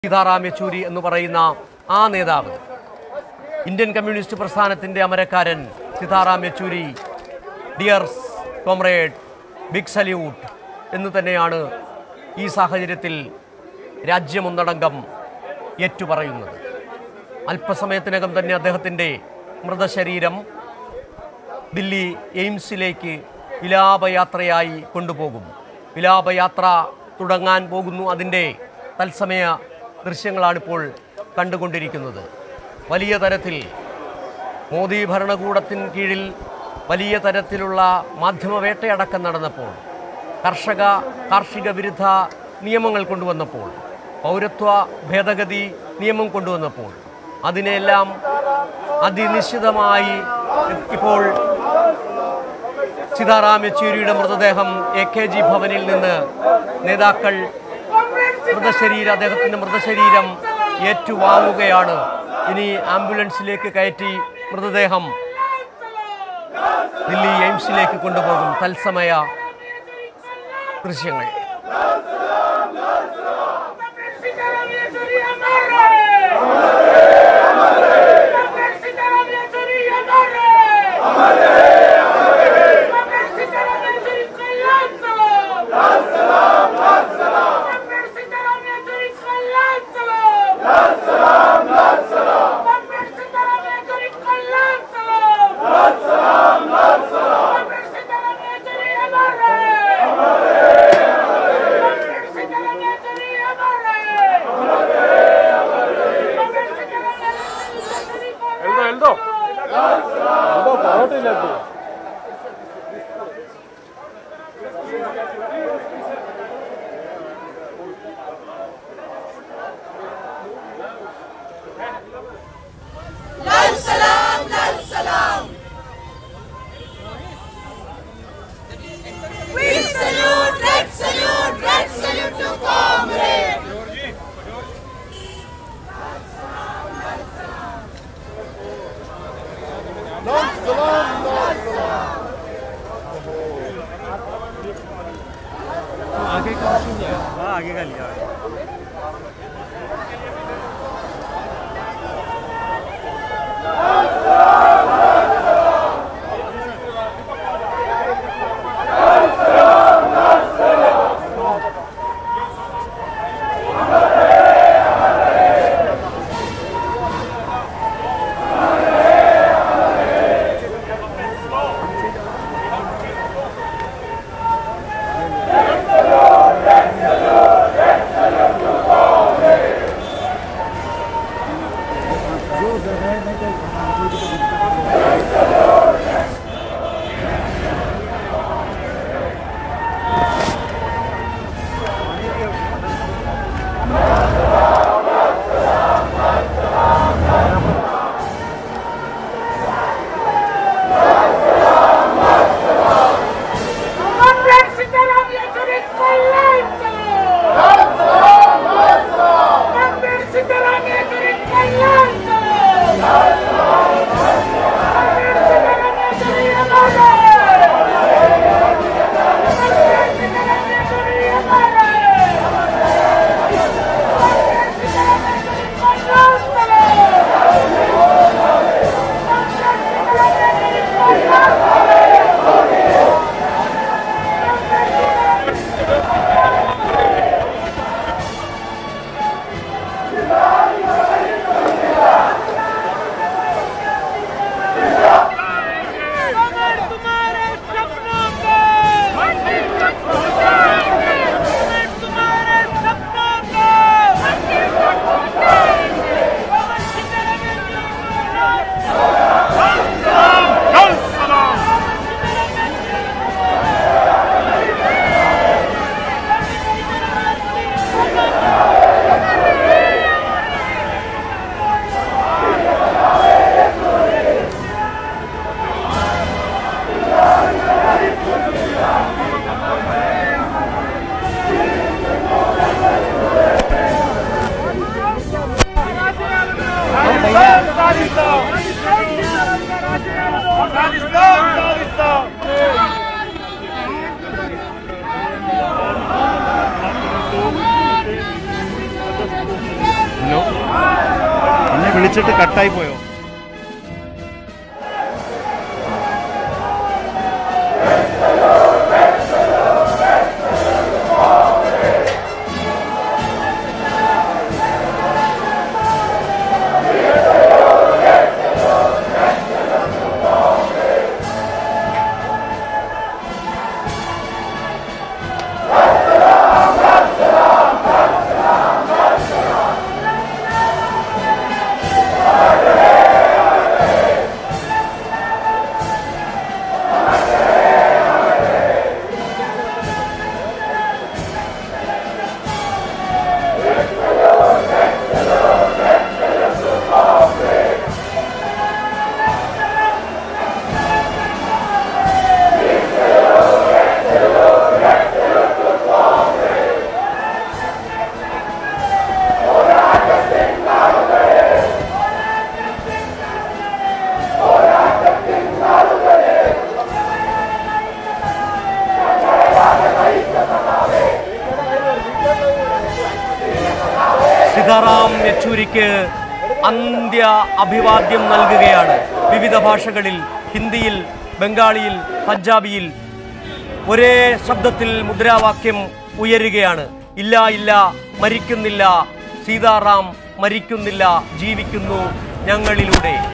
സീതാറാം യെച്ചൂരി എന്ന് പറയുന്ന ആ നേതാവ് ഇന്ത്യൻ കമ്മ്യൂണിസ്റ്റ് പ്രസ്ഥാനത്തിൻ്റെ അമരക്കാരൻ Sitaram Yechury dears comrade big salute എന്ന് തന്നെയാണ് ഈ സാഹചര്യത്തിൽ രാജ്യമൊന്നടങ്കം ഏറ്റുപറയുന്നത് അല്പസമയത്തിനകം തന്നെ അദ്ദേഹത്തിൻ്റെ മൃതശരീരം ദില്ലി എയിംസിലേക്ക് വിലാപയാത്രയായി കൊണ്ടുപോകും വിലാപയാത്ര തുടങ്ങാൻ പോകുന്നു അതിൻ്റെ തത്സമയ ദൃശ്യങ്ങളാണിപ്പോൾ കണ്ടുകൊണ്ടിരിക്കുന്നത് വലിയ തരത്തിൽ മോദി ഭരണകൂടത്തിന് കീഴിൽ വലിയ തരത്തിലുള്ള മാധ്യമവേട്ടയടക്കം നടന്നപ്പോൾ കർഷക കാർഷിക വിരുദ്ധ നിയമങ്ങൾ കൊണ്ടുവന്നപ്പോൾ പൗരത്വ ഭേദഗതി നിയമം കൊണ്ടുവന്നപ്പോൾ അതിനെല്ലാം അതിനിശ്ചിതമായി ഇപ്പോൾ സീതാറാം യെച്ചൂരിയുടെ മൃതദേഹം എ കെ ജി ഭവനിൽ നിന്ന് നേതാക്കൾ മൃതശരീരം അദ്ദേഹത്തിൻ്റെ മൃതശരീരം ഏറ്റുവാങ്ങുകയാണ് ഇനി ആംബുലൻസിലേക്ക് കയറ്റി മൃതദേഹം ദില്ലി എയിംസിലേക്ക് കൊണ്ടുപോകും തത്സമയ ദൃശ്യങ്ങൾ Salam ഹലോ എന്നെ വിളിച്ചിട്ട് കട്ടായി പോയോ സീതാറാം യെച്ചൂരിക്ക് അന്ത്യ അഭിവാദ്യം നൽകുകയാണ് വിവിധ ഭാഷകളിൽ ഹിന്ദിയിൽ ബംഗാളിയിൽ പഞ്ചാബിയിൽ ഒരേ ശബ്ദത്തിൽ മുദ്രാവാക്യം ഉയരുകയാണ് ഇല്ല ഇല്ല മരിക്കുന്നില്ല സീതാറാം മരിക്കുന്നില്ല ജീവിക്കുന്നു ഞങ്ങളിലൂടെ